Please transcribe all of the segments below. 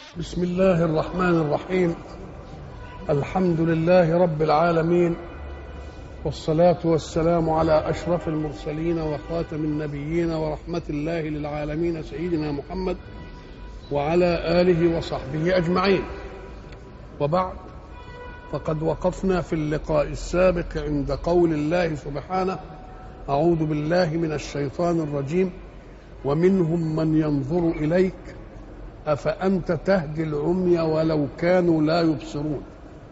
بسم الله الرحمن الرحيم الحمد لله رب العالمين والصلاة والسلام على أشرف المرسلين وخاتم النبيين ورحمة الله للعالمين سيدنا محمد وعلى آله وصحبه أجمعين وبعد فقد وقفنا في اللقاء السابق عند قول الله سبحانه أعوذ بالله من الشيطان الرجيم ومنهم من ينظر إليك أفأنت تهدي العمي ولو كانوا لا يبصرون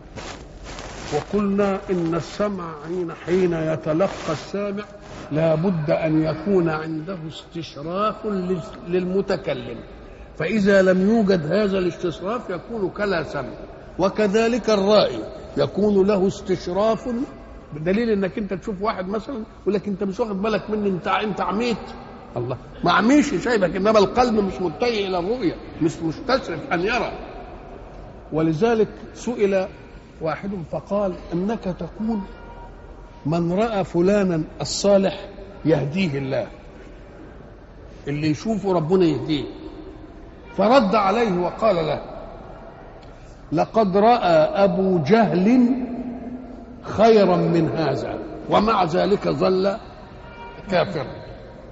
وقلنا إن السمع حين حين يتلقى السامع لا بد أن يكون عنده استشراف للمتكلم فإذا لم يوجد هذا الاستشراف يكون كلا سمع وكذلك الرائي يكون له استشراف بدليل انك انت تشوف واحد مثلا يقول لك انت مش واخد بالك مني انت انت عميت الله ما عميش شايفك انما القلب مش متجه الى الرؤيه مش مستشرف ان يرى ولذلك سئل واحد فقال انك تقول من راى فلانا الصالح يهديه الله اللي يشوفه ربنا يهديه فرد عليه وقال له لقد راى ابو جهل خيرا من هذا ومع ذلك ظل كافرا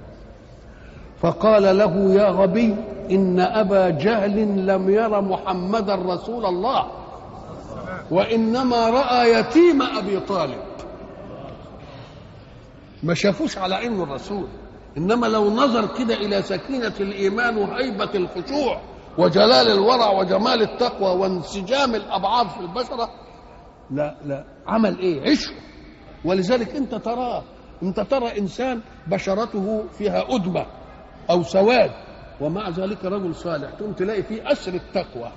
فقال له يا غبي ان ابا جهل لم ير محمدا رسول الله وانما راى يتيم ابي طالب ما شافوش على انه الرسول انما لو نظر كده الى سكينه الايمان وهيبه الخشوع وجلال الورع وجمال التقوى وانسجام الابعاد في البشره لا لا عمل ايه عشق ولذلك انت تراه انت ترى انسان بشرته فيها ادمه او سواد ومع ذلك رجل صالح تقوم تلاقي فيه اثر التقوى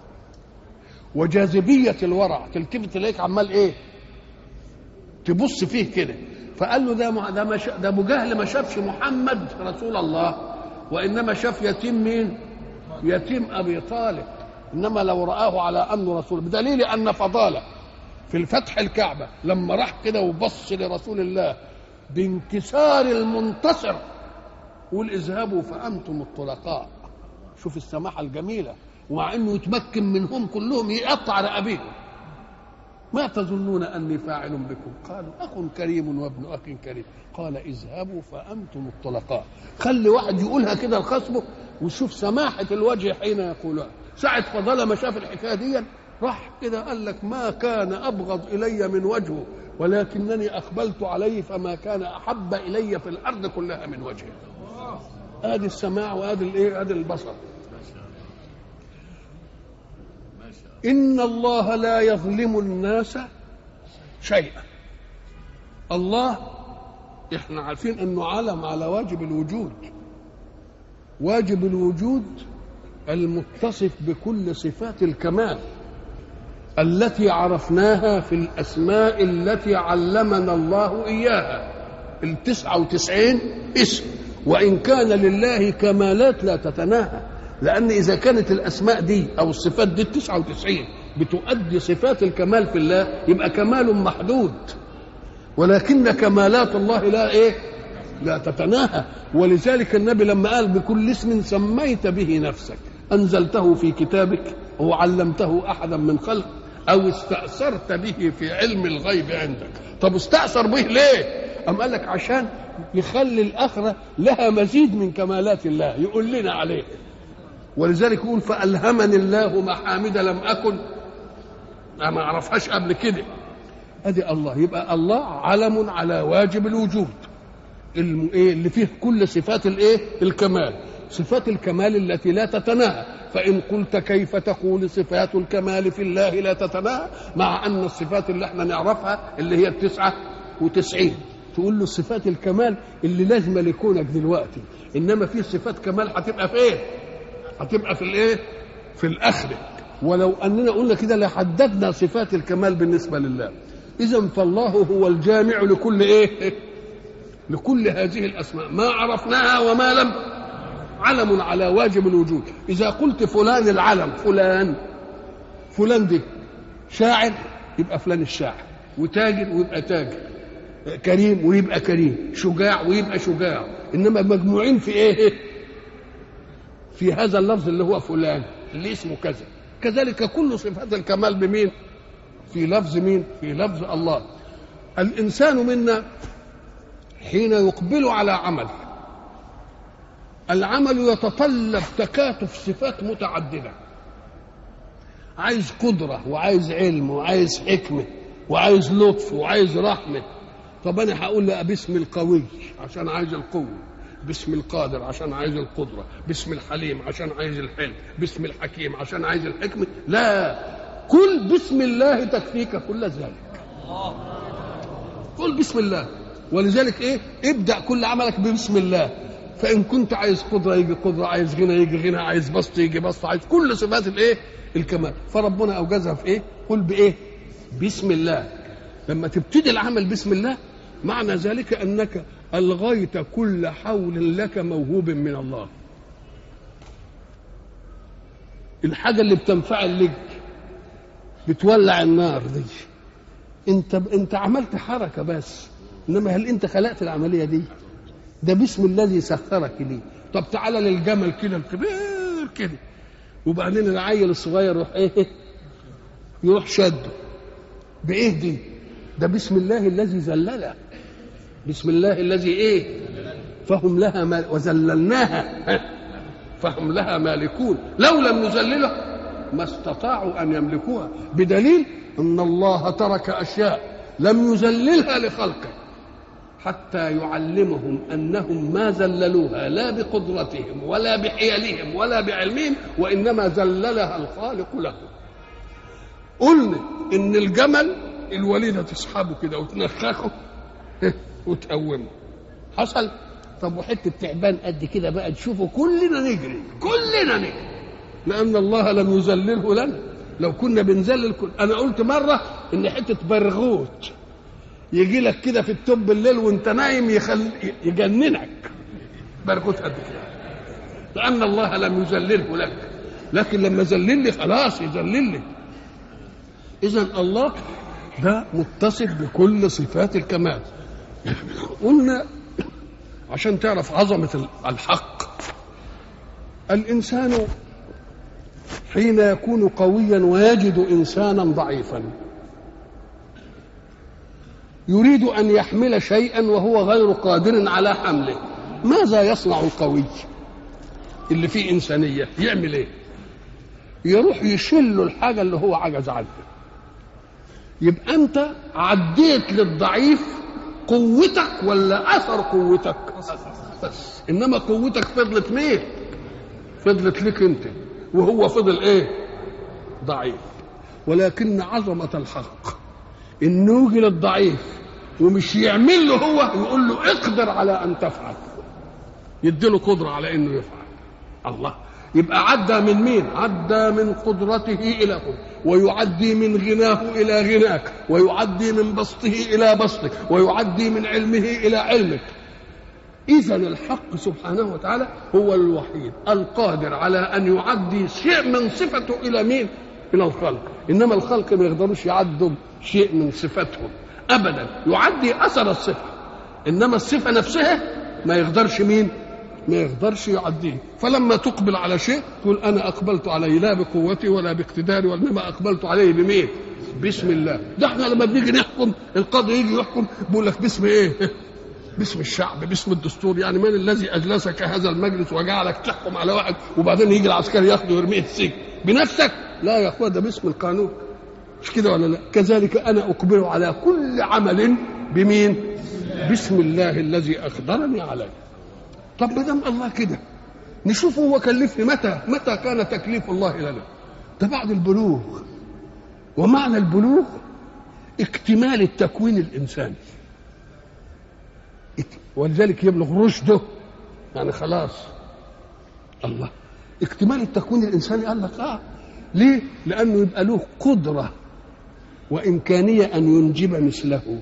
وجاذبيه الورع تلتفت تلاقيك عمال ايه تبص فيه كده فقال له ده ده مش ده ابو جهل ما شافش محمد رسول الله وانما شاف يتيم مين يتيم ابي طالب انما لو راه على انه رسول بدليل ان فضاله في الفتح الكعبه لما راح كده وبص لرسول الله بانكسار المنتصر قول اذهبوا فانتم الطلقاء شوف السماحه الجميله ومع انه يتمكن منهم كلهم يقطع رقابيهم ما تظنون اني فاعل بكم قالوا اخ كريم وابن اخ كريم قال اذهبوا فانتم الطلقاء خلي واحد يقولها كده لخصمه وشوف سماحه الوجه حين يقولها ساعه فضل ما شاف الحكايه دي راح كده قال لك ما كان ابغض الي من وجهه ولكنني اقبلت عليه فما كان احب الي في الارض كلها من وجهه ادي السماع وادي الايه ادي البصر ان الله لا يظلم الناس شيئا الله احنا عارفين انه علم على واجب الوجود واجب الوجود المتصف بكل صفات الكمال التي عرفناها في الأسماء التي علمنا الله إياها التسعة وتسعين اسم وإن كان لله كمالات لا تتناهى لأن إذا كانت الأسماء دي أو الصفات دي التسعة وتسعين بتؤدي صفات الكمال في الله يبقى كمال محدود ولكن كمالات الله لا إيه لا تتناهى ولذلك النبي لما قال بكل اسم سميت به نفسك أنزلته في كتابك وعلمته أحدا من خلق أو استأثرت به في علم الغيب عندك طب استأثر به ليه أم قال لك عشان يخلي الآخرة لها مزيد من كمالات الله يقول لنا عليه ولذلك يقول فألهمني الله محامد لم أكن ما أعرفهاش قبل كده أدي الله يبقى الله علم على واجب الوجود اللي فيه كل صفات الايه الكمال صفات الكمال التي لا تتناهى فإن قلت كيف تقول صفات الكمال في الله لا تتناهى مع أن الصفات اللي احنا نعرفها اللي هي التسعة وتسعين تقول له صفات الكمال اللي لازم لكونك دلوقتي إنما في صفات كمال هتبقى في إيه؟ هتبقى في الإيه؟ في الآخرة ولو أننا قلنا كده لحددنا صفات الكمال بالنسبة لله إذا فالله هو الجامع لكل إيه؟ لكل هذه الأسماء ما عرفناها وما لم علم على واجب الوجود إذا قلت فلان العلم فلان فلان دي شاعر يبقى فلان الشاعر وتاجر ويبقى تاجر كريم ويبقى كريم شجاع ويبقى شجاع إنما مجموعين في إيه في هذا اللفظ اللي هو فلان اللي اسمه كذا كذلك كل صفات الكمال بمين في لفظ مين في لفظ الله الانسان منا حين يقبل على عمل العمل يتطلب تكاتف صفات متعدده عايز قدره وعايز علم وعايز حكمه وعايز لطف وعايز رحمه طب انا هقول لا باسم القوي عشان عايز القوه باسم القادر عشان عايز القدره باسم الحليم عشان عايز الحلم باسم الحكيم عشان عايز الحكمه لا كل بسم الله تكفيك كل ذلك قل بسم الله ولذلك ايه ابدا كل عملك ببسم الله فان كنت عايز قدره يجي قدره عايز غنى يجي غنى عايز بسط يجي بسط عايز كل صفات الايه الكمال فربنا اوجزها في ايه قل بايه بسم الله لما تبتدي العمل بسم الله معنى ذلك انك الغيت كل حول لك موهوب من الله الحاجه اللي بتنفعل لك بتولع النار دي انت انت عملت حركه بس انما هل انت خلقت العمليه دي ده باسم الذي سخرك ليه طب تعالى للجمل كده الكبير كده وبعدين العيل الصغير يروح ايه يروح شده بايه دي ده بسم الله الذي ذللها بسم الله الذي ايه فهم لها مال وذللناها فهم لها مالكون لو لم نذلله ما استطاعوا ان يملكوها بدليل ان الله ترك اشياء لم يذللها لخلقه حتى يعلمهم انهم ما ذللوها لا بقدرتهم ولا بحيلهم ولا بعلمهم وانما ذللها الخالق لهم قلنا ان الجمل الوليده تسحبه كده وتنخخه وتقومه حصل طب وحته تعبان قد كده بقى تشوفه كلنا نجري كلنا نجري لان الله لم يذلله لنا لو كنا بنذلل كل انا قلت مره ان حته برغوت يجي لك كده في التوب بالليل وانت نايم يخل... يجننك برغوت قد كده لان الله لم يذلله لك لكن لما ذلل لي خلاص يذلل لي اذا الله ده متصف بكل صفات الكمال قلنا عشان تعرف عظمة الحق الإنسان حين يكون قويا ويجد إنسانا ضعيفا يريد أن يحمل شيئا وهو غير قادر على حمله ماذا يصنع القوي اللي فيه إنسانية يعمل إيه يروح يشل الحاجة اللي هو عجز عنها يبقى أنت عديت للضعيف قوتك ولا اثر قوتك بس انما قوتك فضلت مين فضلت لك انت وهو فضل ايه ضعيف ولكن عظمة الحق انه يجي للضعيف ومش يعمل له هو يقول له اقدر على ان تفعل يديله قدرة على انه يفعل الله يبقى عدى من مين عدى من قدرته الى قدرته ويعدي من غناه الى غناك ويعدي من بسطه الى بسطك ويعدي من علمه الى علمك اذا الحق سبحانه وتعالى هو الوحيد القادر على ان يعدي شيء من صفته الى مين الى الخلق انما الخلق ما يقدروش يعدوا شيء من صفاتهم ابدا يعدي اثر الصفه انما الصفه نفسها ما يقدرش مين ما يقدرش يعديه فلما تقبل على شيء تقول انا اقبلت عليه لا بقوتي ولا باقتداري وانما اقبلت عليه بمين بسم الله ده احنا لما بنيجي نحكم القاضي يجي يحكم بيقول لك باسم ايه باسم الشعب باسم الدستور يعني من الذي اجلسك هذا المجلس وجعلك تحكم على واحد وبعدين يجي العسكري ياخده ويرميه السجن بنفسك لا يا اخويا ده باسم القانون مش كده ولا لا كذلك انا اقبل على كل عمل بمين بسم الله الذي اقدرني عليه طب ما دام الله كده نشوف هو كلفني متى متى كان تكليف الله لنا ده بعد البلوغ ومعنى البلوغ اكتمال التكوين الانساني ولذلك يبلغ رشده يعني خلاص الله اكتمال التكوين الانساني قال لك اه ليه لانه يبقى له قدره وامكانيه ان ينجب مثله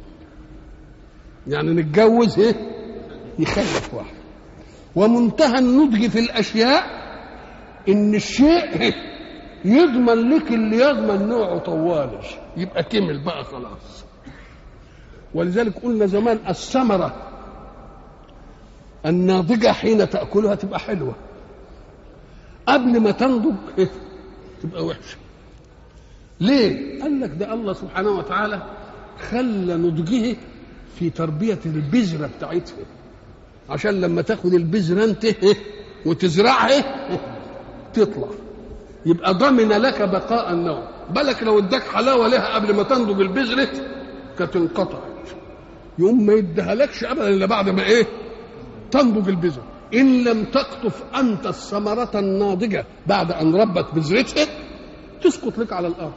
يعني نتجوز ايه يخلف واحد ومنتهى النضج في الاشياء ان الشيء يضمن لك اللي يضمن نوعه طوالش يبقى كمل بقى خلاص ولذلك قلنا زمان الثمره الناضجه حين تاكلها تبقى حلوه قبل ما تنضج تبقى وحشه ليه قال لك ده الله سبحانه وتعالى خلى نضجه في تربيه البذره بتاعتها عشان لما تاخد البذره انت وتزرعها تطلع يبقى ضمن لك بقاء النوع بالك لو اداك حلاوه لها قبل ما تنضج البذره كانت انقطعت يقوم ما يديهالكش ابدا الا بعد ما ايه تنضج البذره ان لم تقطف انت الثمره الناضجه بعد ان ربت بذرتها تسقط لك على الارض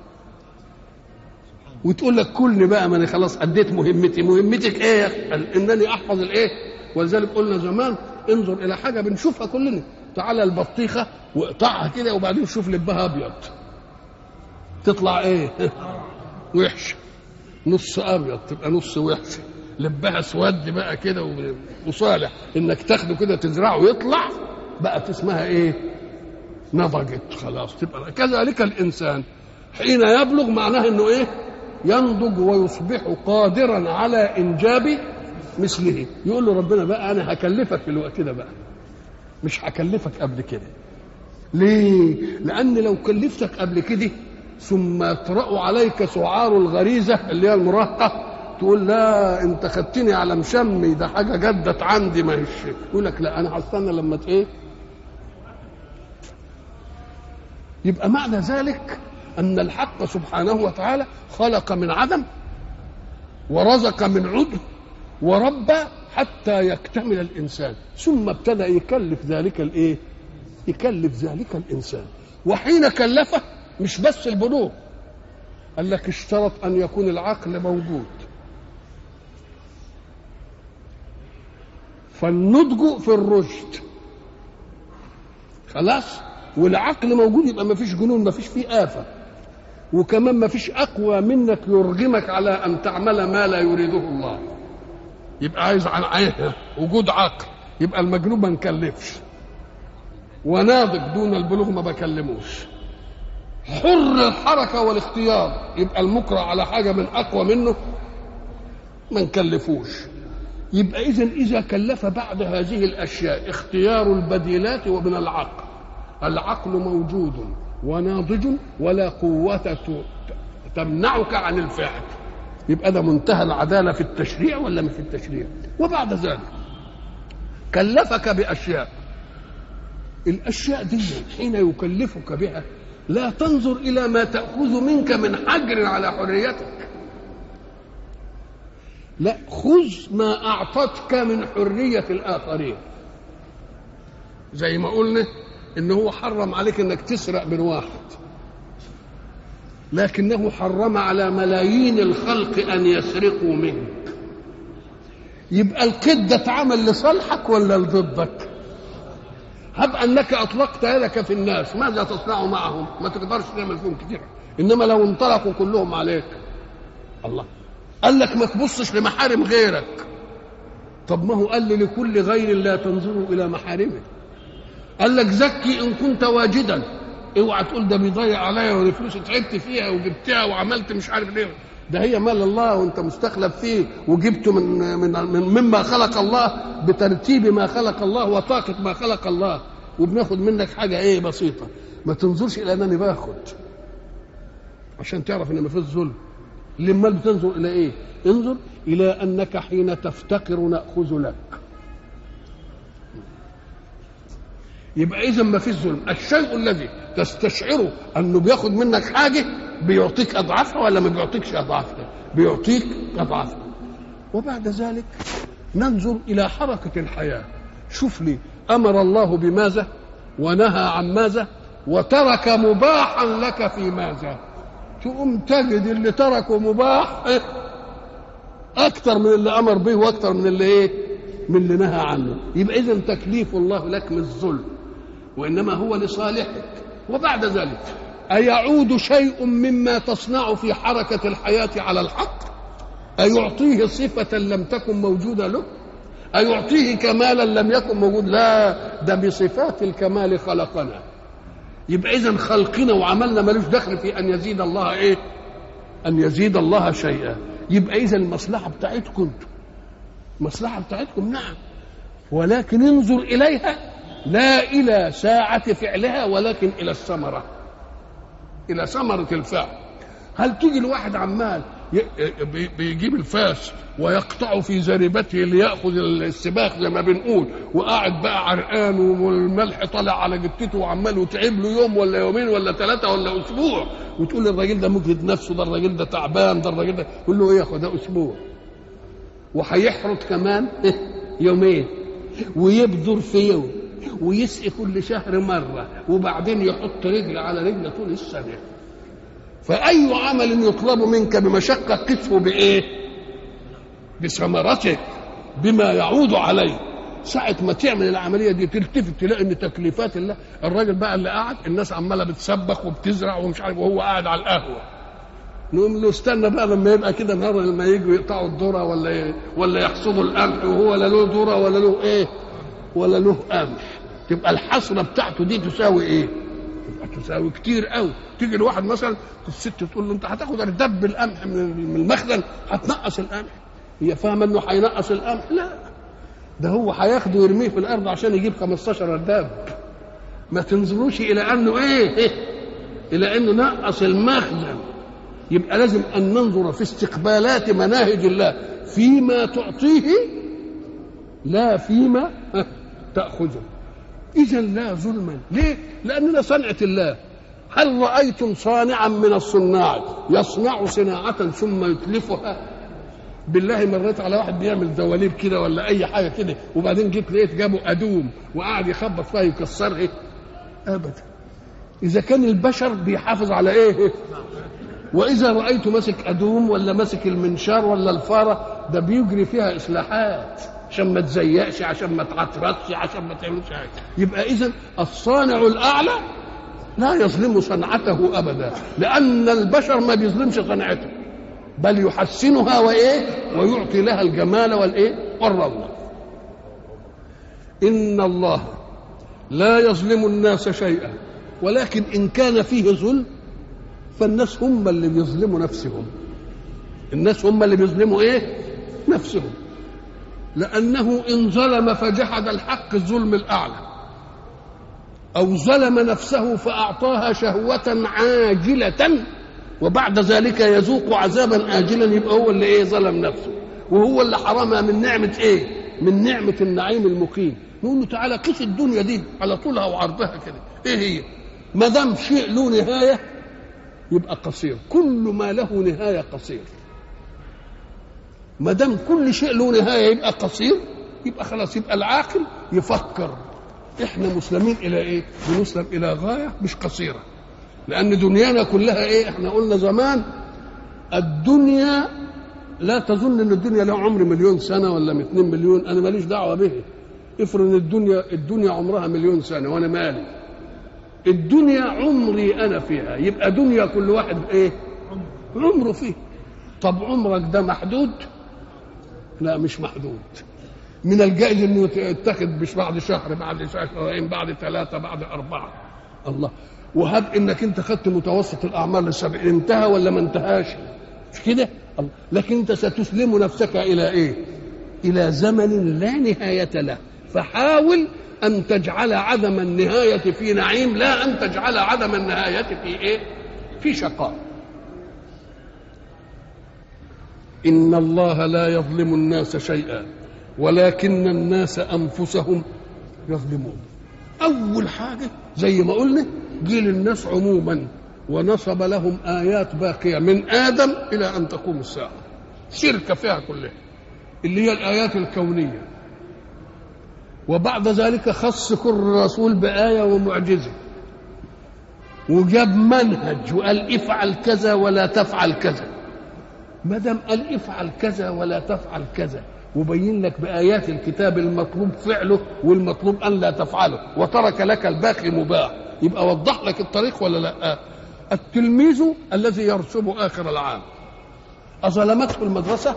وتقول لك كلني بقى ما انا خلاص اديت مهمتي مهمتك ايه قال انني احفظ الايه ولذلك قلنا زمان انظر الى حاجه بنشوفها كلنا تعالى البطيخه واقطعها كده وبعدين شوف لبها ابيض تطلع ايه وحشه نص ابيض تبقى نص وحشه لبها اسود بقى كده وصالح انك تاخده كده تزرعه ويطلع بقت اسمها ايه نضجت خلاص تبقى كذلك الانسان حين يبلغ معناه انه ايه ينضج ويصبح قادرا على انجاب مثله يقول له ربنا بقى انا هكلفك في الوقت ده بقى مش هكلفك قبل كده ليه لان لو كلفتك قبل كده ثم يطرأ عليك سعار الغريزة اللي هي المراهقة تقول لا انت خدتني على مشمي ده حاجة جدت عندي ما هيش يقول لك لا انا هستنى لما ايه يبقى معنى ذلك ان الحق سبحانه وتعالى خلق من عدم ورزق من عدم وربى حتى يكتمل الانسان ثم ابتدى يكلف ذلك الايه يكلف ذلك الانسان وحين كلفه مش بس البلوغ قال لك اشترط ان يكون العقل موجود فالنضج في الرشد خلاص والعقل موجود يبقى ما فيش جنون ما فيش فيه آفة وكمان ما فيش أقوى منك يرغمك على أن تعمل ما لا يريده الله يبقى عايز عن عيه وجود عقل يبقى المجنون ما نكلفش وناضج دون البلوغ ما بكلموش حر الحركة والاختيار يبقى المكره على حاجة من أقوى منه ما نكلفوش يبقى إذا إذا كلف بعد هذه الأشياء اختيار البديلات ومن العقل العقل موجود وناضج ولا قوة تمنعك عن الفعل يبقى ده منتهى العدالة في التشريع ولا مش في التشريع وبعد ذلك كلفك بأشياء الأشياء دي حين يكلفك بها لا تنظر إلى ما تأخذ منك من حجر على حريتك لا خذ ما أعطتك من حرية الآخرين زي ما قلنا إن هو حرم عليك إنك تسرق من واحد لكنه حرم على ملايين الخلق أن يسرقوا منك يبقى القيد ده اتعمل لصالحك ولا لضدك؟ هب انك اطلقت يدك في الناس ماذا تصنع معهم ما تقدرش تعمل فيهم كتير انما لو انطلقوا كلهم عليك الله قال لك ما تبصش لمحارم غيرك طب ما هو قال لي لكل غير لا تنظروا الى محارمه قال لك زكي ان كنت واجدا اوعى تقول ده بيضيع عليا والفلوس تعبت فيها وجبتها وعملت مش عارف ليه ده هي مال الله وانت مستخلف فيه وجبته من من من مما خلق الله بترتيب ما خلق الله وطاقه ما خلق الله وبناخد منك حاجه ايه بسيطه ما تنظرش الى انني باخد عشان تعرف ان ما فيش ظلم لما بتنظر الى ايه انظر الى انك حين تفتقر ناخذ لك يبقى اذا ما فيش ظلم الشيء الذي تستشعره انه بياخد منك حاجه بيعطيك اضعافها ولا ما بيعطيكش اضعافها بيعطيك اضعافها وبعد ذلك ننظر الى حركه الحياه شوف لي امر الله بماذا ونهى عن ماذا وترك مباحا لك في ماذا تقوم تجد اللي تركه مباح اكثر من اللي امر به واكثر من اللي ايه من اللي نهى عنه يبقى اذا تكليف الله لك مش ظلم وانما هو لصالحك وبعد ذلك أيعود شيء مما تصنع في حركة الحياة على الحق أيعطيه صفة لم تكن موجودة له أيعطيه كمالا لم يكن موجود لا ده بصفات الكمال خلقنا يبقى إذا خلقنا وعملنا ملوش دخل في أن يزيد الله إيه أن يزيد الله شيئا يبقى إذا المصلحة بتاعتكم المصلحة بتاعتكم نعم ولكن انظر إليها لا الى ساعه فعلها ولكن الى الثمره الى ثمره الفعل هل تيجي الواحد عمال بيجيب الفاس ويقطع في زريبته ليأخذ السباخ زي ما بنقول وقاعد بقى عرقان والملح طالع على جتته وعمال وتعب له يوم ولا يومين ولا ثلاثة ولا أسبوع وتقول الراجل ده مجهد نفسه ده الراجل ده تعبان ده الراجل ده تقول له إيه ياخد ده أسبوع وهيحرط كمان يومين ويبذر في يوم ويسقي كل شهر مرة وبعدين يحط رجل على رجل طول السنة فأي عمل يطلب منك بمشقة قسه بإيه؟ بثمرته بما يعود عليه ساعة ما تعمل العملية دي تلتفت تلاقي إن تكليفات الله الراجل بقى اللي قاعد الناس عمالة بتسبخ وبتزرع ومش عارف وهو قاعد على القهوة نقوم له استنى بقى لما يبقى كده النهارده لما يجوا يقطعوا الذره ولا إيه؟ ولا يحصدوا القمح وهو لا له ذره ولا له ايه ولا له قمح تبقى الحصره بتاعته دي تساوي ايه؟ تبقى تساوي كتير قوي تيجي الواحد مثلا الست تقول له انت هتاخد اردب القمح من المخزن هتنقص القمح هي فاهمه انه هينقص القمح لا ده هو هياخده ويرميه في الارض عشان يجيب 15 ارداب ما تنظروش الى انه ايه, إيه؟ الى انه نقص المخزن يبقى لازم ان ننظر في استقبالات مناهج الله فيما تعطيه لا فيما تاخذه اذا لا ظلما ليه لاننا صنعه الله هل رايتم صانعا من الصناع يصنع صناعه ثم يتلفها بالله مريت على واحد بيعمل دواليب كده ولا اي حاجه كده وبعدين جيت لقيت جابوا ادوم وقعد يخبط فيها يكسرها ابدا اذا كان البشر بيحافظ على ايه واذا رايت ماسك ادوم ولا ماسك المنشار ولا الفاره ده بيجري فيها اصلاحات عشان ما تزيقش عشان ما تعترضش عشان ما تعملش حاجه يبقى اذا الصانع الاعلى لا يظلم صنعته ابدا لان البشر ما بيظلمش صنعته بل يحسنها وايه ويعطي لها الجمال والايه والروعه ان الله لا يظلم الناس شيئا ولكن ان كان فيه ظلم فالناس هم اللي بيظلموا نفسهم الناس هم اللي بيظلموا ايه نفسهم لانه ان ظلم فجحد الحق الظلم الاعلى او ظلم نفسه فاعطاها شهوه عاجله وبعد ذلك يذوق عذابا اجلا يبقى هو اللي ايه ظلم نفسه وهو اللي حرمها من نعمه ايه من نعمه النعيم المقيم نقول له تعالى قيس الدنيا دي على طولها وعرضها كده ايه هي ما دام شيء له نهايه يبقى قصير كل ما له نهايه قصير ما دام كل شيء له نهايه يبقى قصير يبقى خلاص يبقى العاقل يفكر احنا مسلمين الى ايه بنسلم الى غايه مش قصيره لان دنيانا كلها ايه احنا قلنا زمان الدنيا لا تظن ان الدنيا لها عمر مليون سنه ولا 2 مليون انا ماليش دعوه به افرض ان الدنيا الدنيا عمرها مليون سنه وانا مالي الدنيا عمري انا فيها يبقى دنيا كل واحد ايه عمره فيه طب عمرك ده محدود لا مش محدود من الجائز انه يتخذ مش بعد شهر بعد شهرين بعد ثلاثه بعد اربعه الله وهب انك انت خدت متوسط الاعمار للسبعين انتهى ولا ما انتهاش مش كده لكن انت ستسلم نفسك الى ايه الى زمن لا نهايه له فحاول ان تجعل عدم النهايه في نعيم لا ان تجعل عدم النهايه في ايه في شقاء ان الله لا يظلم الناس شيئا ولكن الناس انفسهم يظلمون اول حاجه زي ما قلنا جيل الناس عموما ونصب لهم ايات باقيه من ادم الى ان تقوم الساعه شركه فيها كلها اللي هي الايات الكونيه وبعد ذلك خص كل رسول بآية ومعجزة وجاب منهج وقال افعل كذا ولا تفعل كذا ما دام قال افعل كذا ولا تفعل كذا وبين لك بآيات الكتاب المطلوب فعله والمطلوب أن لا تفعله وترك لك الباقي مباح يبقى وضح لك الطريق ولا لا التلميذ الذي يرسم آخر العام أظلمته المدرسة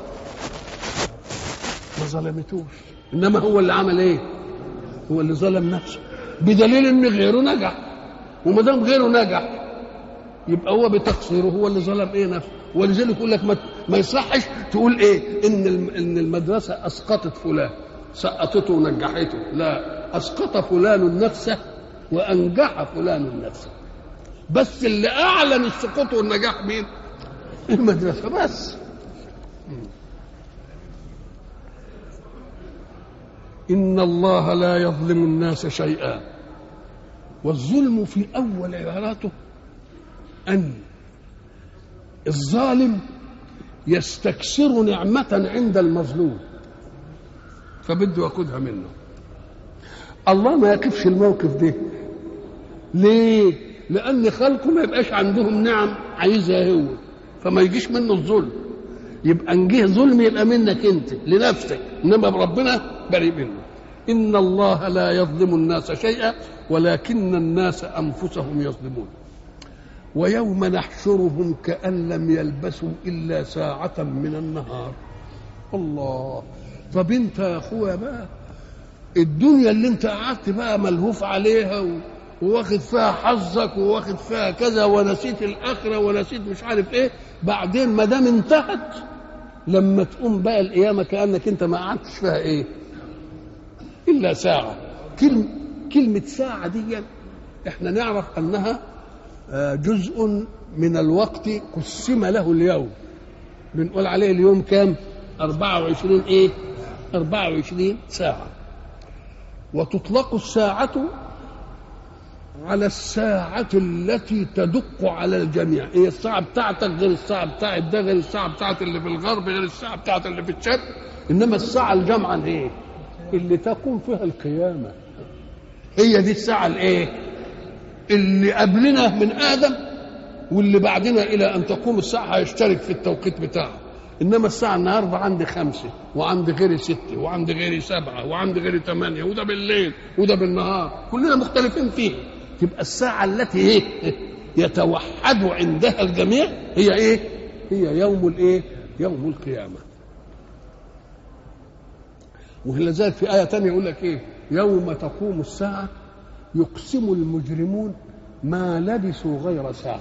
ما ظلمتوش إنما هو اللي عمل إيه هو اللي ظلم نفسه بدليل ان غيره نجح وما دام غيره نجح يبقى هو بتقصيره هو اللي ظلم ايه نفسه ولذلك يقول لك ما, ما يصحش تقول ايه ان ان المدرسه اسقطت فلان سقطته ونجحته لا اسقط فلان نفسه وانجح فلان نفسه بس اللي اعلن السقوط والنجاح مين المدرسه بس ان الله لا يظلم الناس شيئا والظلم في اول عباراته ان الظالم يستكثر نعمه عند المظلوم فبده ياخدها منه الله ما يقفش الموقف ده ليه لان خلقه ما يبقاش عندهم نعم عايزها هو فما يجيش منه الظلم يبقى ان جه ظلم يبقى منك انت لنفسك انما ربنا بريء منه ان الله لا يظلم الناس شيئا ولكن الناس انفسهم يظلمون ويوم نحشرهم كأن لم يلبسوا إلا ساعة من النهار الله طب انت يا اخويا بقى الدنيا اللي انت قعدت بقى ملهوف عليها و... وواخد فيها حظك وواخد فيها كذا ونسيت الاخره ونسيت مش عارف ايه بعدين ما دام انتهت لما تقوم بقى القيامه كانك انت ما قعدتش فيها ايه الا ساعه كلمه كلمه ساعه دي احنا نعرف انها جزء من الوقت قسم له اليوم بنقول عليه اليوم كام 24 ايه 24 ساعة وتطلق الساعة على الساعة التي تدق على الجميع هي الساعة بتاعتك غير الساعة بتاعت ده غير الساعة بتاعت اللي في الغرب غير الساعة بتاعت اللي في الشرق إنما الساعة الجامعة ايه اللي تقوم فيها القيامة هي دي الساعة الايه اللي قبلنا من آدم واللي بعدنا إلى أن تقوم الساعة هيشترك في التوقيت بتاعه انما الساعه النهارده عندي خمسه وعندي غيري سته وعندي غيري سبعه وعندي غيري ثمانيه وده بالليل وده بالنهار كلنا مختلفين فيه تبقى الساعه التي ايه يتوحد عندها الجميع هي ايه هي يوم الايه يوم القيامه ولذلك في ايه ثانيه يقول لك ايه يوم تقوم الساعه يقسم المجرمون ما لبثوا غير ساعه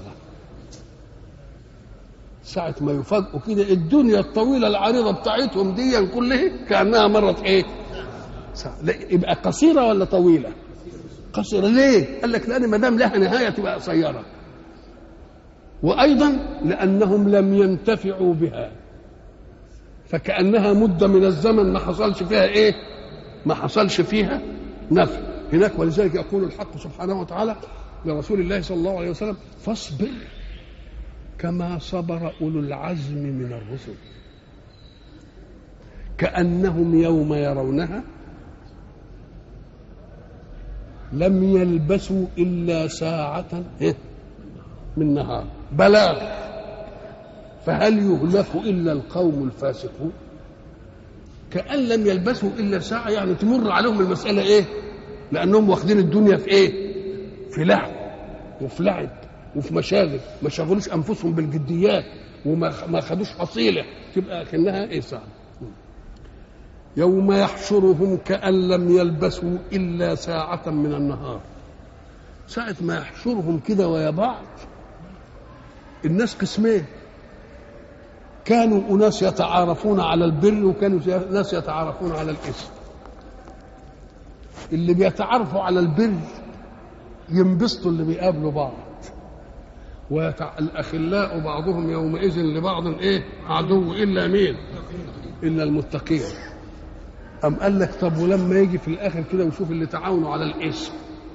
ساعة ما يفاجئوا كده الدنيا الطويلة العريضة بتاعتهم دي كلها كأنها مرت إيه؟ ساعة. يبقى قصيرة ولا طويلة؟ قصيرة ليه؟ قال لك لأن ما دام لها نهاية تبقى قصيرة. وأيضا لأنهم لم ينتفعوا بها. فكأنها مدة من الزمن ما حصلش فيها إيه؟ ما حصلش فيها نفع. هناك ولذلك يقول الحق سبحانه وتعالى لرسول الله صلى الله عليه وسلم فاصبر كما صبر اولو العزم من الرسل كانهم يوم يرونها لم يلبسوا الا ساعه من نهار بلاغ فهل يهلك الا القوم الفاسقون كأن لم يلبسوا إلا ساعة يعني تمر عليهم المسألة إيه؟ لأنهم واخدين الدنيا في إيه؟ في لعب وفي لعب وفي مشاغل ما شغلوش انفسهم بالجديات وما ما خدوش حصيله تبقى كانها ايه صعب يوم يحشرهم كأن لم يلبسوا إلا ساعة من النهار ساعة ما يحشرهم كده ويا بعض الناس قسمين كانوا أناس يتعارفون على البر وكانوا ناس يتعارفون على الإثم اللي بيتعارفوا على البر ينبسطوا اللي بيقابلوا بعض والأخلاء بعضهم يومئذ لبعض إيه عدو إلا مين إلا المتقين أم قال لك طب ولما يجي في الآخر كده ويشوف اللي تعاونوا على الاسم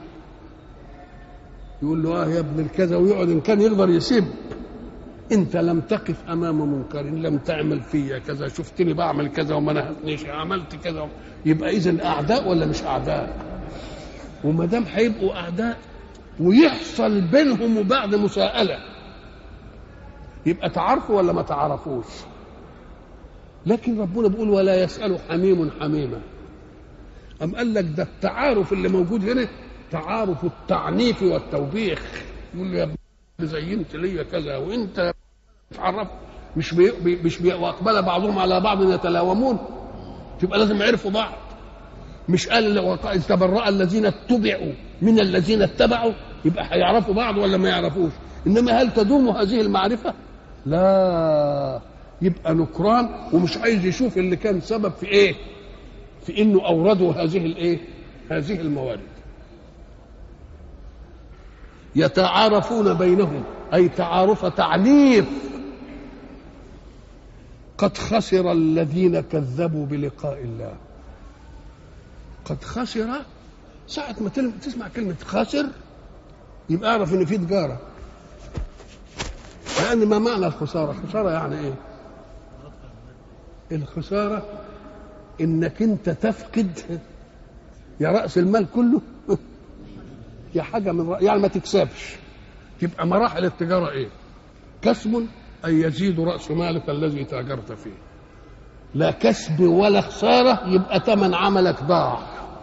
يقول له اه يا ابن الكذا ويقعد ان كان يقدر يسب انت لم تقف امام منكر لم تعمل فيا كذا شفتني بعمل كذا وما نهتنيش عملت كذا يبقى اذا اعداء ولا مش اعداء وما دام هيبقوا اعداء ويحصل بينهم وبعد مساءله يبقى تعرفوا ولا ما تعرفوش لكن ربنا بيقول ولا يسأل حميم حميما أم قال لك ده التعارف اللي موجود هنا تعارف التعنيف والتوبيخ يقول له يا ابني زينت ليا كذا وانت تعرف مش بي مش بي واقبل بعضهم على بعض يتلاومون تبقى لازم يعرفوا بعض مش قال تبرأ الذين اتبعوا من الذين اتبعوا يبقى هيعرفوا بعض ولا ما يعرفوش انما هل تدوم هذه المعرفه لا يبقى نكران ومش عايز يشوف اللي كان سبب في ايه في انه اوردوا هذه الايه هذه الموارد يتعارفون بينهم أي تعارف تعنيف قد خسر الذين كذبوا بلقاء الله قد خسر ساعة ما تسمع كلمة خسر يبقى اعرف ان في تجارة لأن ما معنى الخسارة؟ الخسارة يعني ايه؟ الخسارة انك انت تفقد يا رأس المال كله يا حاجة من رأ... يعني ما تكسبش تبقى مراحل التجارة ايه؟ كسب أن يزيد رأس مالك الذي تاجرت فيه لا كسب ولا خسارة يبقى ثمن عملك ضاع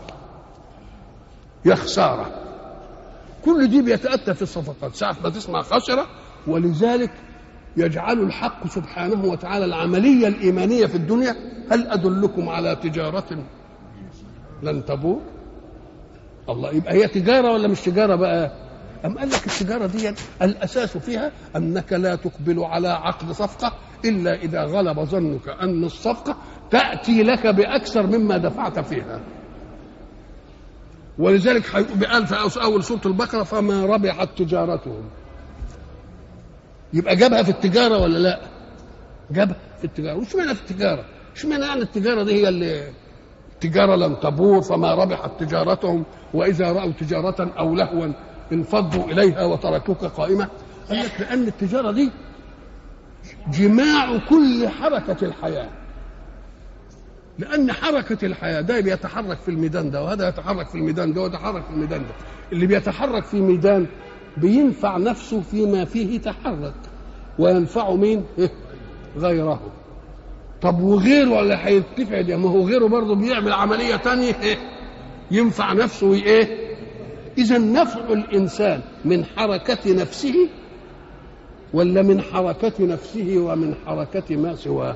يا خسارة كل دي بيتأتى في الصفقات ساعة ما تسمع خسرة ولذلك يجعل الحق سبحانه وتعالى العملية الإيمانية في الدنيا هل أدلكم على تجارة لن تبور الله يبقى هي تجارة ولا مش تجارة بقى أم قال لك التجارة دي الأساس فيها أنك لا تقبل على عقد صفقة إلا إذا غلب ظنك أن الصفقة تأتي لك بأكثر مما دفعت فيها ولذلك قال في أول سورة البقرة فما ربحت تجارتهم يبقى جابها في التجارة ولا لا جابها في التجارة وش معنى في التجارة ايش معنى يعني التجارة دي هي اللي التجارة لن تبور فما ربحت تجارتهم وإذا رأوا تجارة أو لهوا انفضوا إليها وتركوك قائمة قال لك لأن التجارة دي جماع كل حركة الحياة لأن حركة الحياة ده بيتحرك في الميدان ده وهذا يتحرك في الميدان ده ويتحرك في الميدان ده اللي بيتحرك في ميدان بينفع نفسه فيما فيه تحرك وينفع مين غيره طب وغيره ولا هيتفع ده ما هو غيره برضه بيعمل عملية تانية ينفع نفسه ايه إذا نفع الإنسان من حركة نفسه ولا من حركة نفسه ومن حركة ما سواه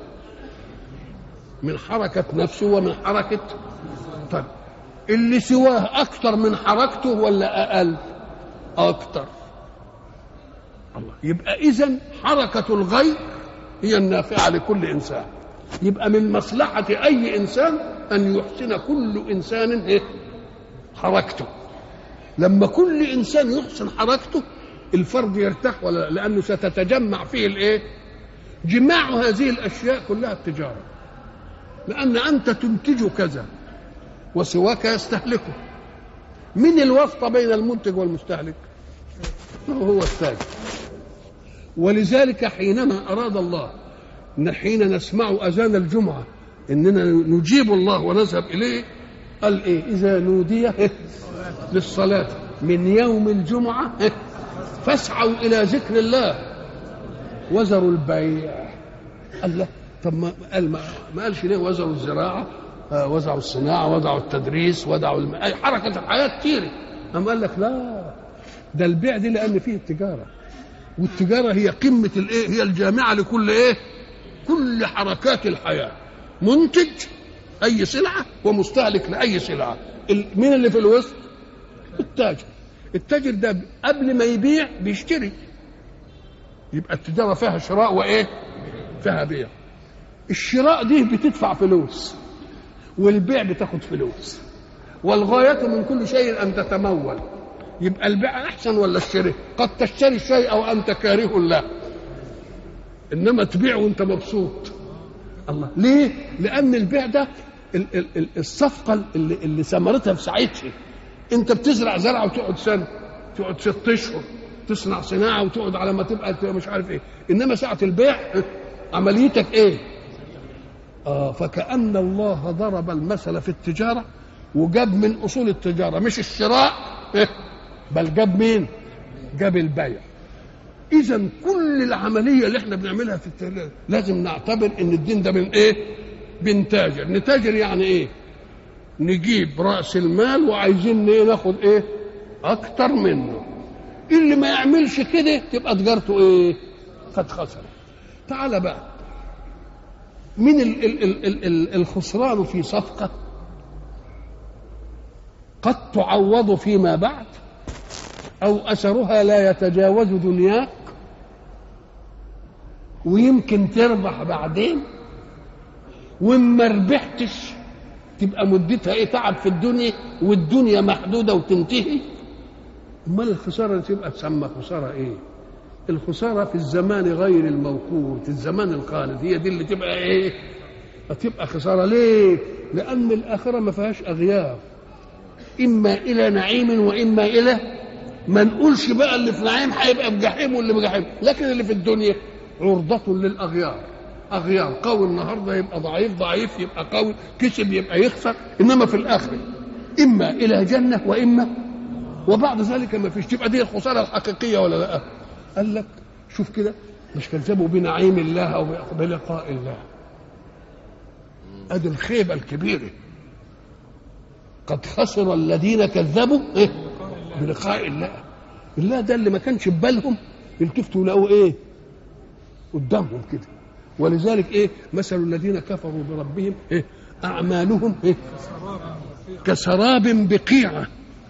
من حركة نفسه ومن حركة طيب اللي سواه أكثر من حركته ولا أقل أكثر الله يبقى إذا حركة الغير هي النافعة لكل إنسان يبقى من مصلحة أي إنسان أن يحسن كل إنسان إيه؟ حركته لما كل إنسان يحسن حركته الفرد يرتاح ولا لأنه ستتجمع فيه الإيه؟ جماع هذه الأشياء كلها التجارة لأن أنت تنتج كذا وسواك يستهلكه من الواسطة بين المنتج والمستهلك هو التاجر ولذلك حينما أراد الله إن حين نسمع أذان الجمعة إننا نجيب الله ونذهب إليه قال إيه إذا نودي للصلاة من يوم الجمعة فاسعوا إلى ذكر الله وذروا البيع الله طب ما قال ما, ما قالش ليه وزعوا الزراعه آه وزعوا الصناعه وزعوا التدريس وزعوا الم... أي حركه الحياه كتير قام قال لك لا ده البيع دي لان فيه التجاره والتجاره هي قمه الايه هي الجامعه لكل ايه كل حركات الحياه منتج اي سلعه ومستهلك لاي سلعه مين اللي في الوسط التاجر التاجر ده قبل ما يبيع بيشتري يبقى التجاره فيها شراء وايه فيها بيع الشراء دي بتدفع فلوس والبيع بتاخد فلوس والغاية من كل شيء أن تتمول يبقى البيع أحسن ولا الشراء قد تشتري الشيء أو أنت كاره له إنما تبيع وأنت مبسوط الله ليه؟ لأن البيع ده الصفقة اللي, اللي ثمرتها في ساعتها أنت بتزرع زرعة وتقعد سنة تقعد ست أشهر تصنع صناعة وتقعد على ما تبقى مش عارف إيه إنما ساعة البيع عمليتك إيه؟ آه فكأن الله ضرب المثل في التجارة وجاب من أصول التجارة مش الشراء بل جاب مين؟ جاب البيع إذا كل العملية اللي احنا بنعملها في التجارة لازم نعتبر إن الدين ده من إيه؟ بنتاجر، نتاجر يعني إيه؟ نجيب رأس المال وعايزين إيه ناخد إيه؟ أكتر منه. اللي ما يعملش كده تبقى تجارته إيه؟ قد خسر. تعال بقى من ال ال ال ال ال الخسران في صفقة قد تعوض فيما بعد أو أثرها لا يتجاوز دنياك ويمكن تربح بعدين وإن ما ربحتش تبقى مدتها ايه تعب في الدنيا والدنيا محدوده وتنتهي امال الخساره اللي تبقى تسمى خساره ايه الخساره في الزمان غير الموقوت الزمان الخالد هي دي اللي تبقى ايه هتبقى خساره ليه لان الاخره ما فيهاش اغيار اما الى نعيم واما الى ما نقولش بقى اللي في نعيم هيبقى بجحيم واللي بجحيم لكن اللي في الدنيا عرضة للأغيار أغيار قوي النهاردة يبقى ضعيف ضعيف يبقى قوي كسب يبقى يخسر إنما في الآخرة إما إلى جنة وإما وبعد ذلك ما فيش تبقى دي الخسارة الحقيقية ولا لا قال لك شوف كده مش كذبوا بنعيم الله أو بلقاء الله ادي الخيبة الكبيرة قد خسر الذين كذبوا إيه؟ بلقاء الله الله ده اللي ما كانش في بالهم يلتفتوا يلاقوا ايه قدامهم كده ولذلك ايه مثل الذين كفروا بربهم ايه اعمالهم ايه كسراب بقيعه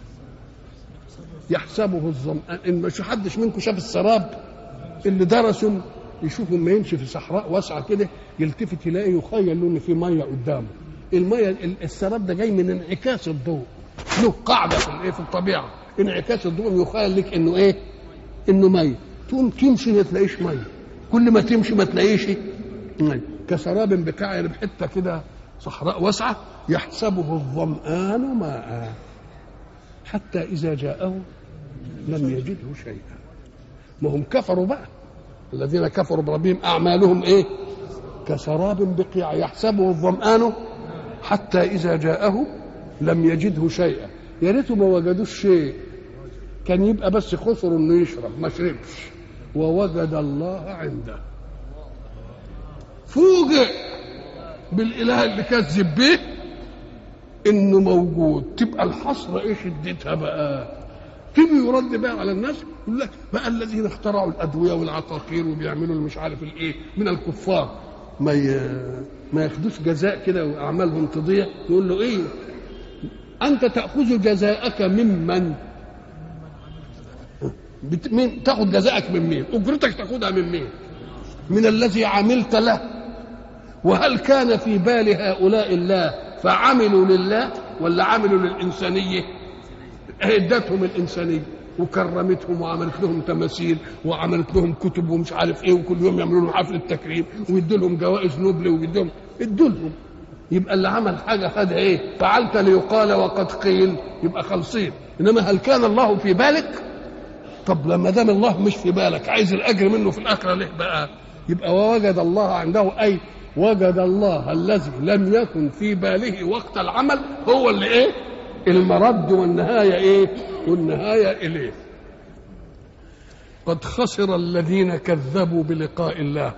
يحسبه الظمآن ان مش حدش منكم شاف السراب اللي درسوا يشوفوا ما يمشي في صحراء واسعه كده يلتفت يلاقي يخيل له ان في ميه قدامه الميه السراب ده جاي من انعكاس الضوء له قاعده في الايه في الطبيعه انعكاس الضوء يخيل لك انه ايه انه ميه تقوم تمشي ما تلاقيش ميه كل ما تمشي ما تلاقيش ميه كسراب بقاع يعني بحته كده صحراء واسعه يحسبه الظمآن ماء حتى اذا جاءه لم يجده شيئا ما هم كفروا بقى الذين كفروا بربهم اعمالهم ايه كسراب بقيع يحسبه الظمآن حتى اذا جاءه لم يجده شيئا يا ريته ما وجدوش شيء كان يبقى بس خسر انه يشرب ما شربش ووجد الله عنده فوجئ بالاله اللي كذب به انه موجود تبقى الحسره ايه شدتها بقى تيجي يرد بقى على الناس يقول لك بقى الذين اخترعوا الادويه والعقاقير وبيعملوا مش عارف الايه من الكفار ما ي... ما ياخدوش جزاء كده واعمالهم تضيع يقول له ايه انت تاخذ جزاءك ممن بت... مين تاخذ جزاءك من مين اجرتك تاخذها من مين من الذي عملت له وهل كان في بال هؤلاء الله فعملوا لله ولا عملوا للإنسانية ادتهم الإنسانية وكرمتهم وعملت لهم تماثيل وعملت لهم كتب ومش عارف ايه وكل يوم يعملوا لهم حفله تكريم ويدوا لهم جوائز نوبل ويدوا لهم ادوا لهم يبقى اللي عمل حاجه خد ايه فعلت ليقال وقد قيل يبقى خالصين انما هل كان الله في بالك طب لما دام الله مش في بالك عايز الاجر منه في الاخره ليه بقى يبقى ووجد الله عنده اي وجد الله الذي لم يكن في باله وقت العمل هو اللي ايه المرد والنهايه ايه والنهايه اليه قد خسر الذين كذبوا بلقاء الله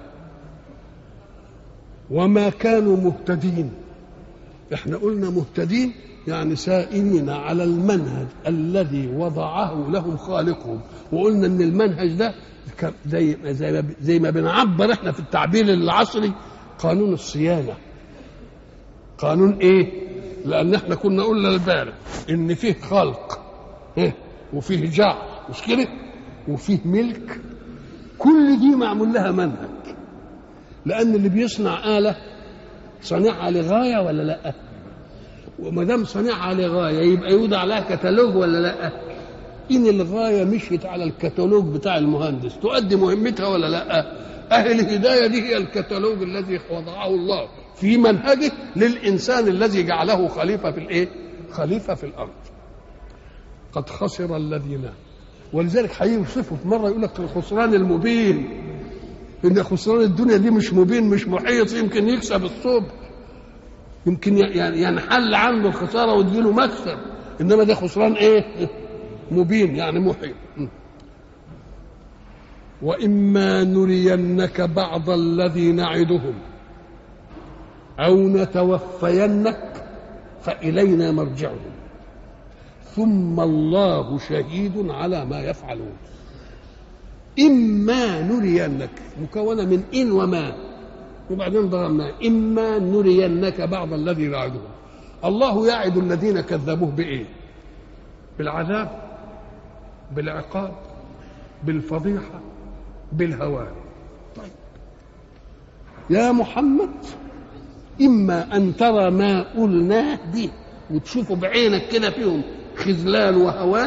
وما كانوا مهتدين احنا قلنا مهتدين يعني سائرين على المنهج الذي وضعه لهم خالقهم وقلنا ان المنهج ده زي زي ما زي ما بنعبر احنا في التعبير العصري قانون الصيانه قانون ايه لان احنا كنا قلنا البارح ان فيه خلق إيه؟ وفيه جعل مش كده وفيه ملك كل دي معمول لها منهج لان اللي بيصنع اله صانعها لغايه ولا لا وما دام صانعها لغايه يبقى يوضع لها كتالوج ولا لا ان الغايه مشيت على الكتالوج بتاع المهندس تؤدي مهمتها ولا لا اهل الهدايه دي هي الكتالوج الذي وضعه الله في منهجه للانسان الذي جعله خليفه في الايه خليفه في الارض قد خسر الذين ولذلك هيوصفه في مره يقول لك الخسران المبين ان خسران الدنيا دي مش مبين مش محيط يمكن يكسب الصبح يمكن يعني ينحل عنه الخساره وتجيله مكسب انما ده خسران ايه مبين يعني محيط واما نرينك بعض الذي نعدهم او نتوفينك فالينا مرجعهم ثم الله شهيد على ما يفعلون إما نرينك مكونة من إن وما وبعدين ضربنا إما نرينك بعض الذي نعدهم الله يعد الذين كذبوه بإيه بالعذاب بالعقاب بالفضيحة بالهوان طيب يا محمد إما أن ترى ما قلناه به وتشوفه بعينك كده فيهم خذلان وهوان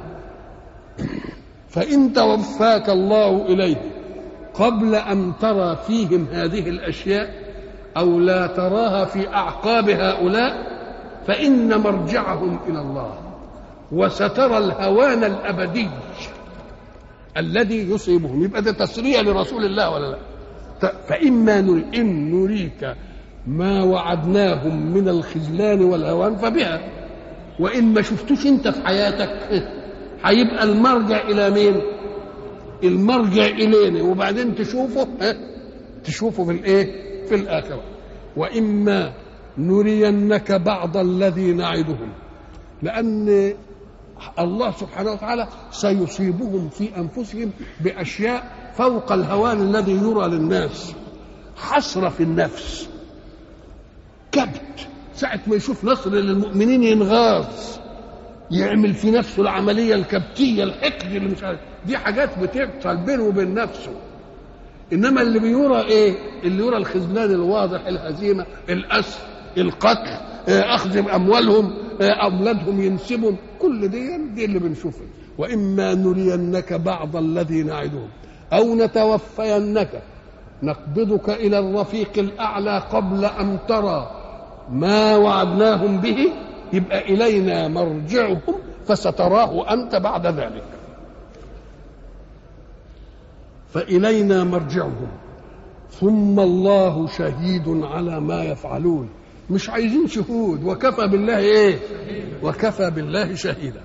فإن توفاك الله إليه قبل أن ترى فيهم هذه الأشياء أو لا تراها في أعقاب هؤلاء فإن مرجعهم إلى الله وسترى الهوان الأبدي الذي يصيبهم يبقى ده تسرية لرسول الله ولا لا فإما نري إن نريك ما وعدناهم من الخذلان والهوان فبها وإن ما شفتوش أنت في حياتك هيبقى المرجع إلى مين؟ المرجع إلينا وبعدين تشوفه ها؟ تشوفه في الإيه؟ في الآخرة وإما نرينك بعض الذي نعدهم لأن الله سبحانه وتعالى سيصيبهم في أنفسهم بأشياء فوق الهوان الذي يرى للناس حسرة في النفس كبت ساعة ما يشوف نصر للمؤمنين ينغاص يعمل في نفسه العملية الكبتية الحقد اللي مش عارف دي حاجات بتحصل بينه وبين نفسه انما اللي بيرى ايه اللي يرى الخذلان الواضح الهزيمه الاسر القتل اخذ اموالهم اولادهم ينسبهم كل دي دي اللي بنشوفها واما نرينك بعض الذي نعدهم او نتوفينك نقبضك الى الرفيق الاعلى قبل ان ترى ما وعدناهم به يبقى الينا مرجعهم فستراه انت بعد ذلك فإلينا مرجعهم ثم الله شهيد على ما يفعلون مش عايزين شهود وكفى بالله ايه وكفى بالله شهيدا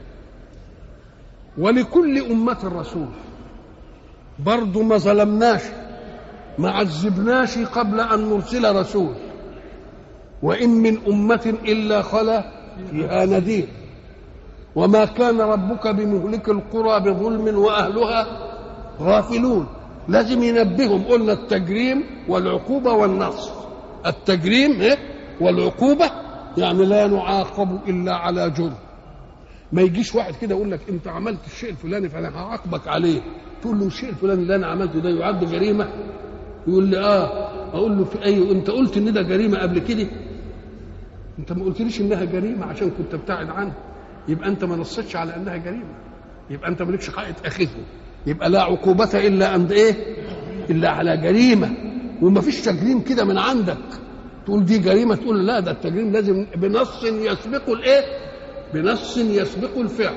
ولكل أمة رسول برضو ما ظلمناش ما عذبناش قبل أن نرسل رسول وإن من أمة إلا خلا فيها نذير وما كان ربك بمهلك القرى بظلم وأهلها غافلون لازم ينبههم قلنا التجريم والعقوبة والنصر التجريم إيه؟ والعقوبة يعني لا نعاقب إلا على جرم ما يجيش واحد كده يقول لك انت عملت الشيء الفلاني فانا هعاقبك عليه تقول له الشيء الفلاني اللي انا عملته ده يعد جريمه يقول لي اه اقول له في اي انت قلت ان ده جريمه قبل كده انت ما قلتليش انها جريمه عشان كنت ابتعد عنها يبقى انت ما نصتش على انها جريمه يبقى انت مالكش حق تاخذه يبقى لا عقوبة إلا عند إيه؟ إلا على جريمة وما فيش تجريم كده من عندك تقول دي جريمة تقول لا ده التجريم لازم بنص يسبق الإيه؟ بنص يسبق الفعل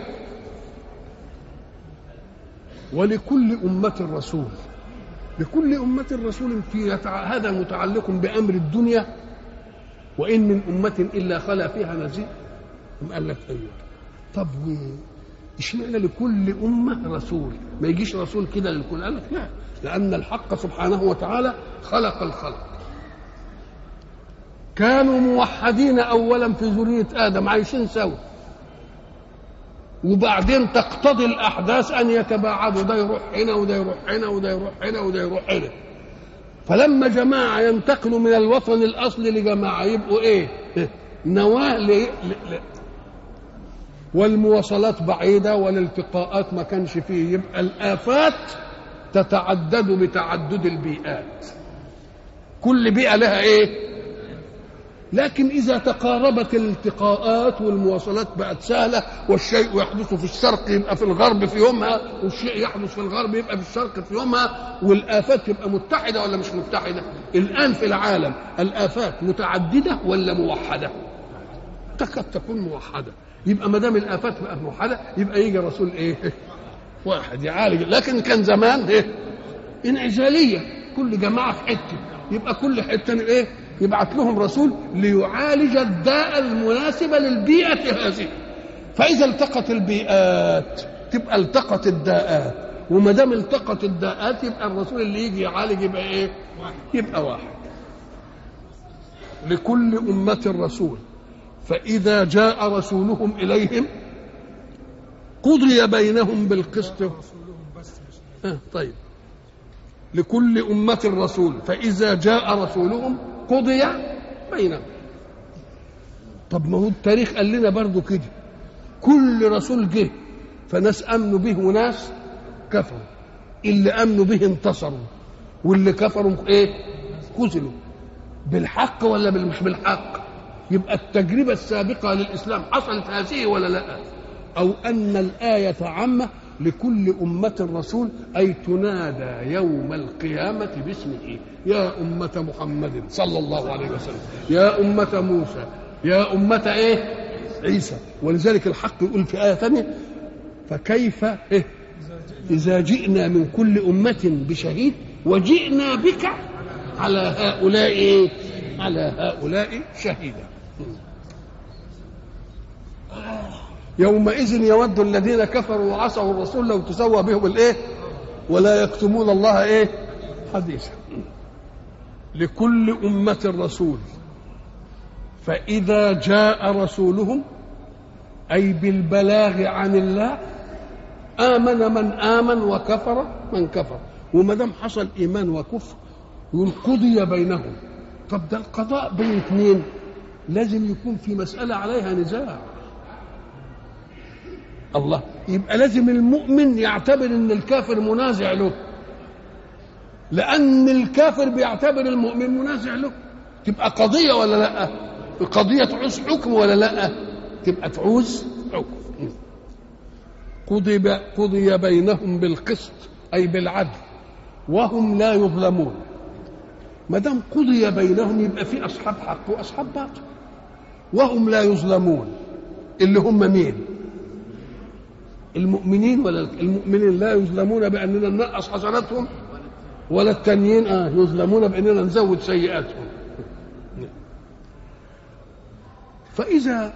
ولكل أمة رسول لكل أمة رسول في هذا متعلق بأمر الدنيا وإن من أمة إلا خلا فيها نذير قال لك أيوه طب اشمعنى لكل أمة رسول ما يجيش رسول كده للكل قال لك لا لأن الحق سبحانه وتعالى خلق الخلق كانوا موحدين أولا في ذرية آدم عايشين سوا وبعدين تقتضي الأحداث أن يتباعدوا ده يروح هنا وده يروح هنا وده يروح هنا وده يروح هنا فلما جماعة ينتقلوا من الوطن الأصلي لجماعة يبقوا إيه؟ نواة ل... ل... والمواصلات بعيدة والالتقاءات ما كانش فيه يبقى الآفات تتعدد بتعدد البيئات كل بيئة لها إيه لكن إذا تقاربت الالتقاءات والمواصلات بقت سهلة والشيء يحدث في الشرق يبقى في الغرب في يومها والشيء يحدث في الغرب يبقى في الشرق في يومها والآفات تبقى متحدة ولا مش متحدة الآن في العالم الآفات متعددة ولا موحدة تكاد تكون موحدة يبقى ما دام الآفات بقت موحدة يبقى يجي رسول إيه واحد يعالج لكن كان زمان إيه انعزالية كل جماعة في حتة يبقى كل حتة إيه يبعث لهم رسول ليعالج الداء المناسبة للبيئة هذه فإذا التقت البيئات تبقى التقت الداءات وما دام التقت الداءات يبقى الرسول اللي يجي يعالج يبقى ايه؟ يبقى واحد. لكل أمة رسول فإذا جاء رسولهم إليهم قضي بينهم بالقسط آه طيب لكل أمة رسول فإذا جاء رسولهم قضي بينهم طب ما هو التاريخ قال لنا برضو كده كل رسول جه فناس امنوا به وناس كفروا اللي امنوا به انتصروا واللي كفروا ايه خذلوا بالحق ولا مش بالحق يبقى التجربة السابقة للإسلام حصلت هذه ولا لا أو أن الآية عامة لكل أمة رسول أي تنادى يوم القيامة باسمه يا أمة محمد صلى الله عليه وسلم يا أمة موسى يا أمة إيه عيسى ولذلك الحق يقول في آية ثانية فكيف إيه إذا جئنا من كل أمة بشهيد وجئنا بك على هؤلاء إيه؟ على هؤلاء شهيدا يومئذ يود الذين كفروا وعصوا الرسول لو تسوى بهم الايه ولا يكتمون الله ايه حديثا لكل أمة رسول فإذا جاء رسولهم أي بالبلاغ عن الله آمن من آمن وكفر من كفر وما دام حصل إيمان وكفر يقول قضي بينهم طب ده القضاء بين اثنين لازم يكون في مسألة عليها نزاع الله يبقى لازم المؤمن يعتبر ان الكافر منازع له لان الكافر بيعتبر المؤمن منازع له تبقى قضيه ولا لا القضيه تعوز حكم ولا لا تبقى تعوز حكم قضي قضي بينهم بالقسط اي بالعدل وهم لا يظلمون ما دام قضي بينهم يبقى في اصحاب حق واصحاب باطل وهم لا يظلمون اللي هم مين المؤمنين ولا المؤمنين لا يظلمون باننا ننقص حسناتهم ولا التانيين اه يظلمون باننا نزود سيئاتهم فاذا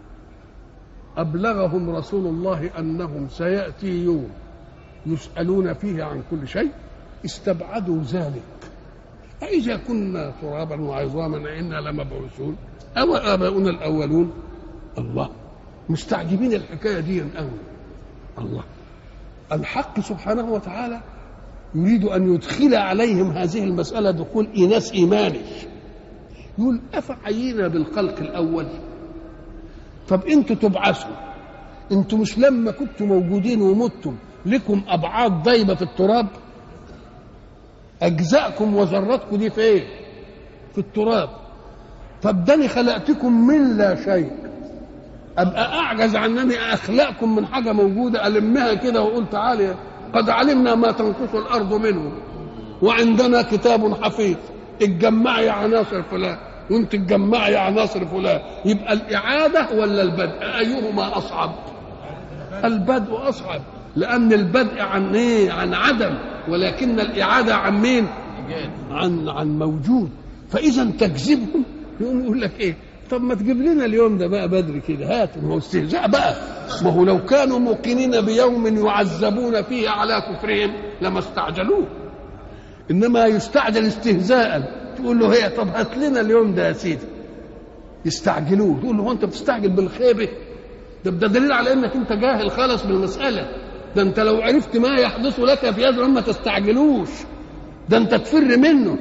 ابلغهم رسول الله انهم سياتي يوم يسالون فيه عن كل شيء استبعدوا ذلك أإذا كنا ترابا وعظاما إنا لمبعوثون أو آباؤنا الأولون الله مستعجبين الحكاية دي قوي الله الحق سبحانه وتعالى يريد أن يدخل عليهم هذه المسألة دخول إيناس إيماني يقول أفعينا بالخلق الأول طب أنتوا تبعثوا أنتوا مش لما كنتوا موجودين ومتم لكم أبعاد ضيبة في التراب أجزاءكم وذراتكم دي في إيه؟ في التراب طب داني خلقتكم من لا شيء ابقى اعجز عن انني اخلقكم من حاجه موجوده المها كده واقول تعالى قد علمنا ما تنقص الارض منه وعندنا كتاب حفيظ اتجمعي عناصر فلان وانت تجمعي عناصر فلان يبقى الاعاده ولا البدء ايهما اصعب البدء اصعب لان البدء عن ايه عن عدم ولكن الاعاده عن مين عن عن موجود فاذا تكذبهم يقوم يقول لك ايه طب ما تجيب لنا اليوم ده بقى بدري كده هات ما هو استهزاء بقى ما هو لو كانوا موقنين بيوم يعذبون فيه على كفرهم لما استعجلوه انما يستعجل استهزاء تقول له هي طب هات لنا اليوم ده يا سيدي يستعجلوه تقول له هو انت بتستعجل بالخيبه ده ده دليل على انك انت جاهل خالص بالمساله ده انت لو عرفت ما يحدث لك في هذا ما تستعجلوش ده انت تفر منه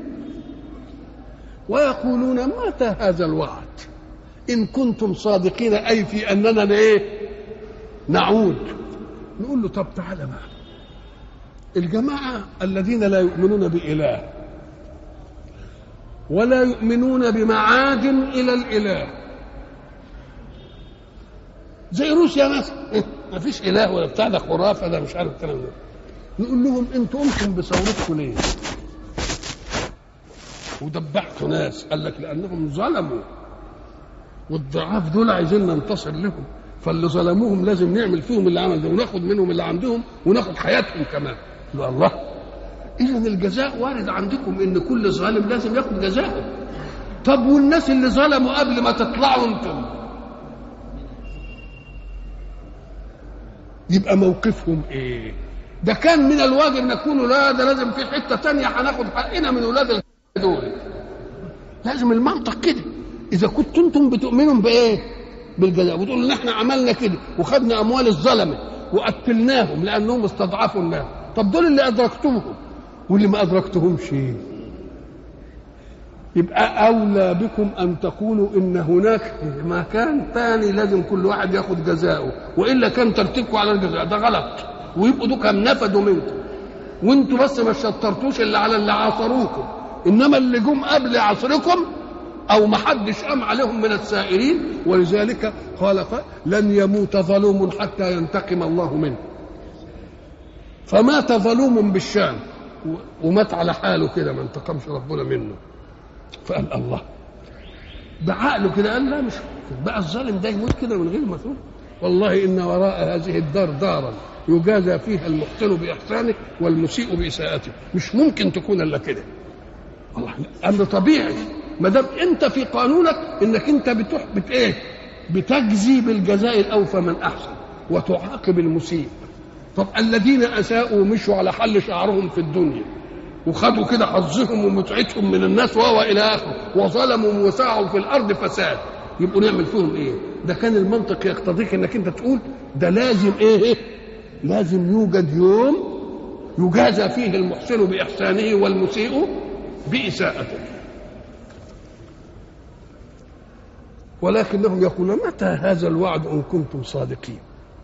ويقولون متى هذا الوعد إن كنتم صادقين أي في أننا إيه نعود نقول له طب تعالى بقى الجماعة الذين لا يؤمنون بإله ولا يؤمنون بمعاد إلى الإله زي روسيا مثلا ما فيش إله ولا بتاع ده خرافة ده مش عارف الكلام ده نقول لهم انتوا قمتم بثورتكم ليه؟ ودبحتوا ناس قال لك لانهم ظلموا والضعاف دول عايزين ننتصر لهم فاللي ظلموهم لازم نعمل فيهم اللي عمل ده وناخد منهم اللي عندهم وناخد حياتهم كمان لا الله اذا الجزاء وارد عندكم ان كل ظالم لازم ياخد جزاءه طب والناس اللي ظلموا قبل ما تطلعوا انتم يبقى موقفهم ايه ده كان من الواجب نكون لا ده لازم في حته تانية هناخد حقنا من ولاد دول لازم المنطق كده اذا كنتم انتم بتؤمنوا بايه بالجزاء وتقولوا ان احنا عملنا كده وخدنا اموال الظلمه وقتلناهم لانهم استضعفوا الناس طب دول اللي ادركتوهم واللي ما ادركتهمش يبقى اولى بكم ان تقولوا ان هناك مكان ثاني لازم كل واحد ياخد جزاؤه والا كان ترتيبكم على الجزاء ده غلط ويبقوا دول كم نفدوا منكم وانتوا بس ما شطرتوش اللي على اللي عاصروكم انما اللي جم قبل عصركم او ما حدش قام عليهم من السائرين ولذلك قال قال لن يموت ظلوم حتى ينتقم الله منه فمات ظلوم بالشام ومات على حاله كده ما انتقمش ربنا منه فقال الله بعقله كده قال لا مش ممكن بقى الظالم ده يموت كده من غير مسؤول والله ان وراء هذه الدار دارا يجازى فيها المحسن باحسانه والمسيء باساءته مش ممكن تكون الا كده الله امر طبيعي ما دام انت في قانونك انك انت بتح بت ايه بتجزي بالجزاء الاوفى من احسن وتعاقب المسيء طب الذين اساءوا مشوا على حل شعرهم في الدنيا وخدوا كده حظهم ومتعتهم من الناس وهو الى اخره وظلموا وسعوا في الارض فساد يبقوا نعمل فيهم ايه؟ ده كان المنطق يقتضيك انك انت تقول ده لازم ايه؟ لازم يوجد يوم يجازى فيه المحسن باحسانه والمسيء باساءته. ولكنهم يقولون متى هذا الوعد ان كنتم صادقين؟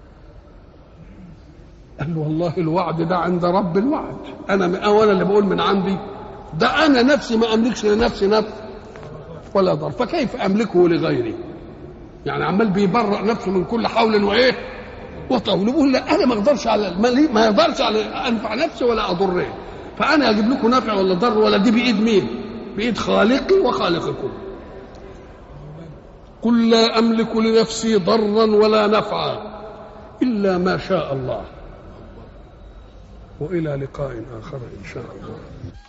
قال له والله الوعد ده عند رب الوعد انا اولا اللي بقول من عندي ده انا نفسي ما املكش لنفسي نفس ولا ضر فكيف املكه لغيري يعني عمال بيبرأ نفسه من كل حول وايه وطول بيقول لا انا ما اقدرش على ما يقدرش على انفع نفسي ولا اضره فانا اجيب لكم نفع ولا ضر ولا دي بايد مين بايد خالقي وخالقكم قل لا املك لنفسي ضرا ولا نفعا الا ما شاء الله والى لقاء اخر ان شاء الله